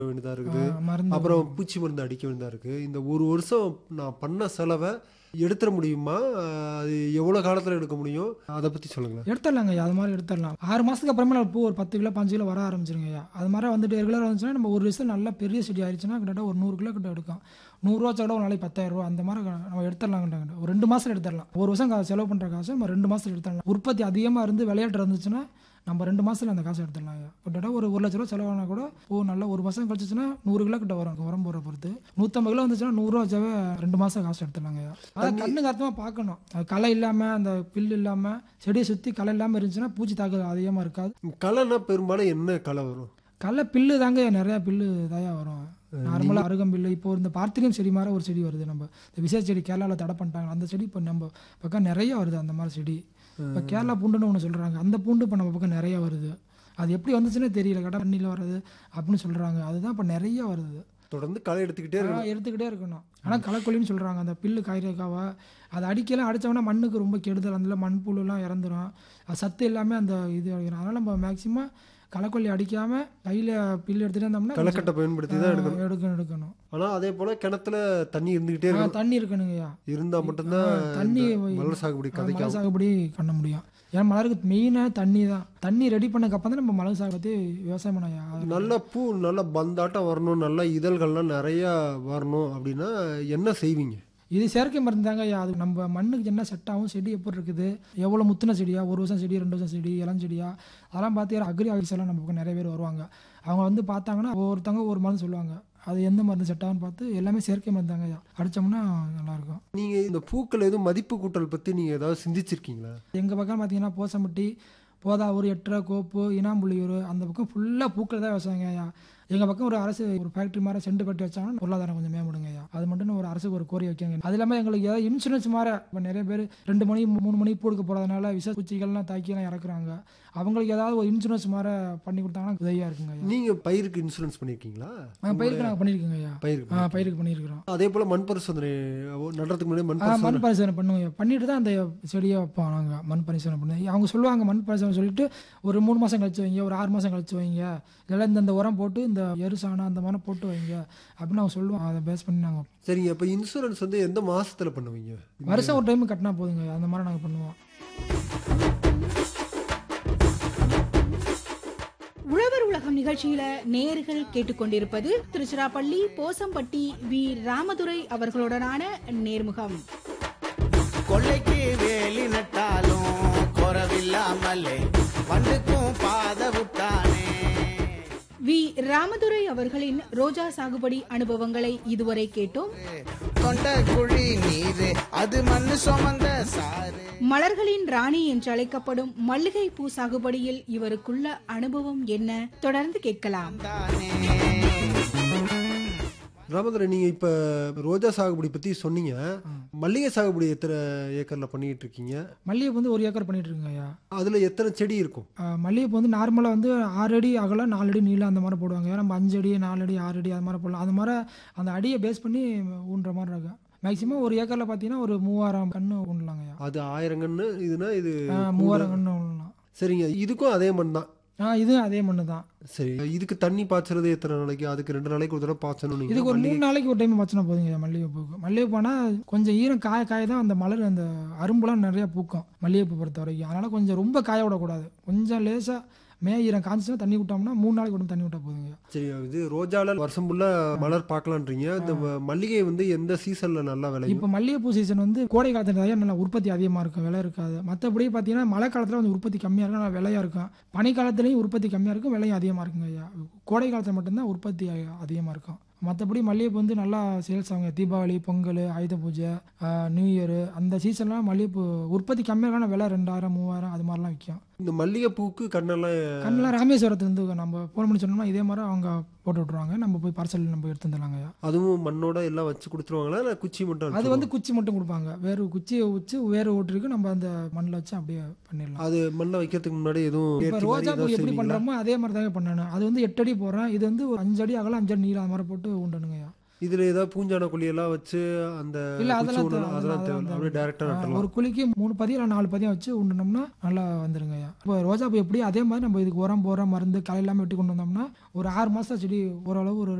வேண்டியதா இருக்குது ஆ, மருந்து அப்புறம் பூச்சி மருந்து அடிக்க வேண்டியதா இருக்கு இந்த ஒரு வருஷம் நான் பண்ண செலவை எடுத்துட முடியுமா அது எவ்வளவு காலத்துல எடுக்க முடியும் அதை பத்தி சொல்லுங்களேன் எடுத்துடலாங்க ஐயா அது மாதிரி எடுத்துடலாம் ஆறு மாதத்துக்கு அப்புறமே நம்ம பூ ஒரு பத்து கிலோ பாஞ்சு கிலோ வர ஆரம்பிச்சிருங்க ஐயா அது மாதிரி வந்துட்டு ரெகுலராக வந்துச்சுன்னா நம்ம ஒரு வருஷம் நல்லா பெரிய செடி ஆயிடுச்சுன்னா கிட்டத்தட்ட ஒரு நூறு கிலோ கிட்ட எடுக்கும் நூறுரூவா கூட ஒரு நாளைக்கு பத்தாயிரம் ரூபா அந்த மாதிரி நம்ம எடுத்துடலாங்கிட்டாங்க ஒரு ரெண்டு மாதம் எடுத்துடலாம் ஒரு வருஷம் கா- செலவு பண்ணுற காசு நம்ம ரெண்டு மாதம் எடுத்துடலாம் உற்பத்தி அதிகமாக இருந்து விளையாட்டு இருந்துச்சுன்னா நம்ம ரெண்டு மாதத்துல அந்த காசு எடுத்துடலாம் ஐயா கிட்டத்தட்ட ஒரு ஒரு லட்ச ரூபா செலவானா கூட பூ நல்லா ஒரு மாதம் கழிச்சுன்னா நூறு கிலோ கிட்ட வரும் உரம் போகிற பொறுத்து நூற்றம்பது கிலோ வந்துச்சுன்னா நூறுரூவா வச்சாவே ரெண்டு மாதம் காசு எடுத்துடலாங்க ஐயா அதை கண்ணுக்கு அர்த்தமாக பார்க்கணும் அது களை இல்லாமல் அந்த பில் இல்லாமல் செடியை சுற்றி களை இல்லாமல் இருந்துச்சுன்னா பூச்சி தாக்குதல் அதிகமாக இருக்காது களைனா பெரும்பாலும் என்ன களை வரும் களை பில்லு தாங்க நிறையா பில்லு தாயா வரும் நார்மலாக அருகம்பில்லு இப்போ இந்த பார்த்திரியம் செடி மாதிரி ஒரு செடி வருது நம்ம இந்த விசேஷ செடி கேரளாவில் தடை பண்ணிட்டாங்க அந்த செடி இப்போ நம்ம பக்கம் நிறைய வருது அந்த மாதிரி செடி இப்போ கேரளா பூண்டுன்னு ஒன்று சொல்கிறாங்க அந்த பூண்டு இப்போ நம்ம பக்கம் நிறைய வருது அது எப்படி வந்துச்சுன்னே தெரியல கடை தண்ணியில் வர்றது அப்படின்னு சொல்கிறாங்க அதுதான் இப்போ நிறைய வருது தொடர்ந்து களை எடுத்துக்கிட்டே இருக்கணும் ஆ, எடுத்துக்கிட்டே இருக்கணும் ஆனால் களைக்கொல்லின்னு சொல்கிறாங்க அந்த பில்லு காய்கறிக்காவை அதை அடிக்கலாம் அடித்தோம்னா மண்ணுக்கு ரொம்ப கெடுதல் அதில் மண்புழுலாம் இறந்துரும் அது சத்து எல்லாமே அந்த இது அடிக்கணும் அதனால் நம்ம மேக்ஸிமம் களைக்கொல்லி அடிக்காமல் கையில் பில்லு எடுத்துகிட்டே இருந்தோம்னா களைக்கட்டை பயன்படுத்தி தான் எடுக்கணும் ஆ, எடுக்கணும் எடுக்கணும் ஆனா அதே போல கிணத்துல தண்ணி இருந்துகிட்டே ஆ, இருக்கணும் தண்ணி இருக்கணுங்கய்யா இருந்தா மட்டும்தான் ஆ, தண்ணி இந்த மலர் சாகுபடி ஆ, கதைக்கு மலர் சாகுபடி பண்ண முடியும் ஏன்னா மலருக்கு மெயினாக தண்ணி தான் தண்ணி ரெடி பண்ணக்கப்புறம் தான் நம்ம மலர் சாகுபடி விவசாயம் பண்ணையா நல்ல பூ நல்ல பந்தாட்டம் வரணும் நல்ல இதழ்கள்லாம் நிறைய வரணும் அப்படின்னா என்ன செய்வீங்க இது செயற்கை மருந்து தாங்க ஐயா அது நம்ம மண்ணுக்கு என்ன செட் ஆகும் செடி எப்படி இருக்குது எவ்வளோ முத்தின செடியா ஒரு வருஷம் செடி ரெண்டு வருஷம் செடி இளஞ்செடியா அதெல்லாம் பார்த்து அக்ரி ஆஃபீஸ் எல்லாம் நம்ம பக்கம் நிறைய பேர் வருவாங்க அவங்க வந்து பார்த்தாங்கன்னா ஒவ்வொருத்தவங்க ஒரு மருந்து சொல்லுவாங்க அது எந்த மருந்து செட் ஆகும்னு பார்த்து எல்லாமே செயற்கை மருந்து தாங்க ஐயா அடித்தோம்னா நல்லாயிருக்கும் நீங்க இந்த பூக்கள் எதுவும் மதிப்பு கூட்டல் பத்தி நீங்க ஏதாவது சிந்திச்சிருக்கீங்களா எங்கள் பக்கம் பார்த்தீங்கன்னா போசம்பட்டி போதாவூர் எட்டரை கோப்பு இனாம்புள்ளியூர் அந்த பக்கம் ஃபுல்லாக பூக்கள் தான் விவசாயங்க ஐயா எங்கள் பக்கம் ஒரு அரசு ஒரு ஃபேக்ட்ரி மாதிரி செண்டு கட்டி வச்சாங்கன்னா பொருளாதாரம் கொஞ்சம் மேம்படுங்க ஐயா அது மட்டும் ஒரு அரசுக்கு ஒரு கோரி வைக்காங்க அது இல்லாமல் எங்களுக்கு ஏதாவது இன்சூரன்ஸ் மாதிரி இப்போ நிறைய பேர் ரெண்டு மணி மூணு மணி பூடுக்க போகிறதுனால விஷ பூச்சிகள்லாம் தாக்கியெல்லாம் இறக்குறாங்க அவங்களுக்கு ஏதாவது ஒரு இன்சூரன்ஸ் மாதிரி பண்ணி கொடுத்தாங்கன்னா உதவியாக இருக்குங்க ஐயா நீங்க பயிருக்கு இன்சூரன்ஸ் பண்ணிருக்கீங்களா ஆ, பயிருக்கு நாங்கள் பண்ணியிருக்கோங்க ஐயா பயிருக்கு ஆ பயிருக்கு பண்ணியிருக்கிறோம் அதே போல மண் பரிசோதனை நடுறதுக்கு முன்னாடி மண் ஆ, பரிசோதனை மண் பரிசோதனை பண்ணுவோம் ஐயா. பண்ணிட்டு தான் அந்த செடியை வைப்போம் நாங்கள் மண் பரிசோதனை பண்ணி அவங்க சொல்லுவாங்க மண் பரிசோதனை சொல்லிட்டு ஒரு மூணு மாதம் கழிச்சு வைங்க ஒரு ஆறு மாதம் கழிச்சு வைங்க இல்லை இந்த இந்த உரம் போட்டு இந்த எரு சாணம் அந்த மாதிரி போட்டு வைங்க அப்படின்னு அவங்க சொல்லுவோம் அதை பேஸ் பண்ணி நாங்கள் சரிங்க அப்ப இன்சூரன்ஸ் வந்து எந்த மாசத்துல பண்ணுவீங்க வருஷம் ஒரு டைம் கட்டினா போதுங்க அந்த மாதிரி நாங்கள் பண்ணுவோம் உழவர் உலகம் நிகழ்ச்சியில நேர்கள் கேட்டுக்கொண்டிருப்பது திருச்சிராப்பள்ளி போசம்பட்டி வி ராமதுரை அவர்களுடனான நேர்முகம் கொள்ளைக்கு வேலி நட்டாலும் குறவில்லாமலே வண்டுக்கும் பாத விட்டானே வி ராமதுரை அவர்களின் ரோஜா சாகுபடி அனுபவங்களை இதுவரை கேட்டோம் தொண்ட குழி நீரு அது மண்ணு சுமந்த சாறு மலர்களின் ராணி என்று அழைக்கப்படும் மல்லிகை பூ சாகுபடியில் இவருக்குள்ள அனுபவம் என்ன தொடர்ந்து கேட்கலாம் தானே ராமதுரை நீங்க இப்ப ரோஜா சாகுபடி பத்தி சொன்னீங்க மல்லிகை சாகுபடி எத்தனை ஏக்கர்ல பண்ணிட்டு இருக்கீங்க மல்லிகைப்பூ வந்து ஒரு ஏக்கர் பண்ணிட்டு இருக்குங்க ஐயா அதுல எத்தனை செடி இருக்கும் ஆ, மல்லிகைப்பூ வந்து நார்மலாக வந்து ஆறு அடி அகலம் நாலு அடி நீளம் அந்த மாதிரி போடுவாங்க நம்ம அஞ்சு அடி நாலு அடி ஆறு அடி அது மாதிரி போடலாம் அது மாதிரி அந்த அடியை பேஸ் பண்ணி ஊன்ற மாதிரி இருக்கும் மேக்ஸிமம் ஒரு ஏக்கரில் பார்த்தீங்கன்னா ஒரு மூவாயிரம் கன்று ஊண்டலாங்க ஐயா அது ஆயிரங்கன்னு இதுனா இது ஆ, மூவாயிரம் கன்று ஊண்டலாம் சரிங்க இதுக்கும் அதே மண் தான் ஆ இதுவும் அதே மண்ணு தான் சரி இதுக்கு தண்ணி பாய்ச்சறது எத்தனை நாளைக்கு அதுக்கு ரெண்டு நாளைக்கு ஒரு தடவை பாய்ச்சணும் நீங்க இதுக்கு ஒரு மூணு நாளைக்கு ஒரு டைம் வச்சினா போதுங்க மல்லிகைப்பூக்கு மல்லிகைப்பூனா கொஞ்சம் ஈரம் காய காய தான் அந்த மலர் அந்த அரும்புலாம் நிறைய பூக்கும் மல்லிகைப்பூ பொறுத்த வரைக்கும் அதனால கொஞ்சம் ரொம்ப காய விடக்கூடாது கொஞ்சம் லேசாக மே ஈரம் காய்ச்சினா தண்ணி விட்டோம்னா மூணு நாளைக்கு ஒரு time தண்ணி விட்டா போதுங்க சரி இது ரோஜால வருஷம் ஃபுல்லா மலர் பார்க்கலான்றீங்க இந்த ம- மல்லிகை வந்து எந்த சீசன்ல நல்லா விளையும் இப்போ மல்லிகைப்பூ சீசன் வந்து கோடை காலத்துல நிறைய நல்லா உற்பத்தி அதிகமாக இருக்கும் விலை இருக்காது மற்றபடி பார்த்தீங்கன்னா மழை காலத்தில் வந்து உற்பத்தி கம்மியாக இருக்கும் நல்லா விலையாக இருக்கும் பனி காலத்துலேயும் உற்பத்தி கம்மியாக இருக்கும் விலையும் அதிகமாக இருக்குங்க ஐயா கோடை காலத்தில் மட்டும்தான் உற்பத்தி அதிகமாக இருக்கும் மற்றபடி மல்லிகைப்பூ வந்து நல்லா சேல்ஸ் ஆகுங்க தீபாவளி பொங்கல் ஆயுத பூஜை ஆஹ், நியூ இயர் அந்த சீசன்லாம் மல்லிகைப்பூ உற்பத்தி கம்மியாக இருக்கும் விலை ரெண்டாயிரம் மூவாயிரம் அது மாதிரிலாம் விற்கும் இந்த மல்லிகை பூக்கு கண்ணெல்லாம் கண்ணெலாம் ராமேஸ்வரத்துலேருந்து நம்ம ஃபோன் பண்ணி சொன்னோம்னா இதே மாதிரி அவங்க போட்டு விட்ருவாங்க நம்ம போய் பார்சல் நம்ம எடுத்து வந்துடலாங்க ஐயா அதுவும் மண்ணோட எல்லாம் வச்சு கொடுத்துருவாங்களா இல்ல குச்சி மட்டும் அது வந்து குச்சி மட்டும் கொடுப்பாங்க வேறு குச்சியை வச்சு வேறு ஓட்டுருக்கு நம்ம அந்த மண்ணில் வச்சு அப்படியே பண்ணிடலாம் அது மண்ணை வைக்கிறதுக்கு முன்னாடி எதுவும் இப்போ நேர்த்தி மாதிரி ரோஜா பூ ஏதாவது எப்படி செய்வீங்களா? பண்ணுறோமோ அதே மாதிரி தாங்க பண்ணணும் அது வந்து எட்டு அடி போடுறேன் இது வந்து ஒரு அஞ்சு அடி அகலம் அஞ்சு அடி நீளம் அது மாதிரி போட்டு உண்டணுங்கய்யா இதுல ஏதாவது பூஞ்சான குழியெல்லாம் வச்சு அந்த இல்ல, குச்சி அதெல்லாம் ஊனலாம் தேவை- அதெல்லாம் தேவை அதெல்லாம் அப்படியே டேரெக்டாக ஆ, நட்டலாம் ஒரு குழிக்கு மூணு பதியம் இல்லை நாலு பதியம் வச்சு உண்டுனோம்னா நல்லா வந்துருங்க ஐயா இப்போ ரோஜாப்பூ எப்படி அதே மாதிரி நம்ம இதுக்கு உரம் போகிற மருந்து களை இல்லாமல் வெட்டி கொண்டு வந்தோம்னா ஒரு ஆறு மாதம் செடி ஓரளவு ஒரு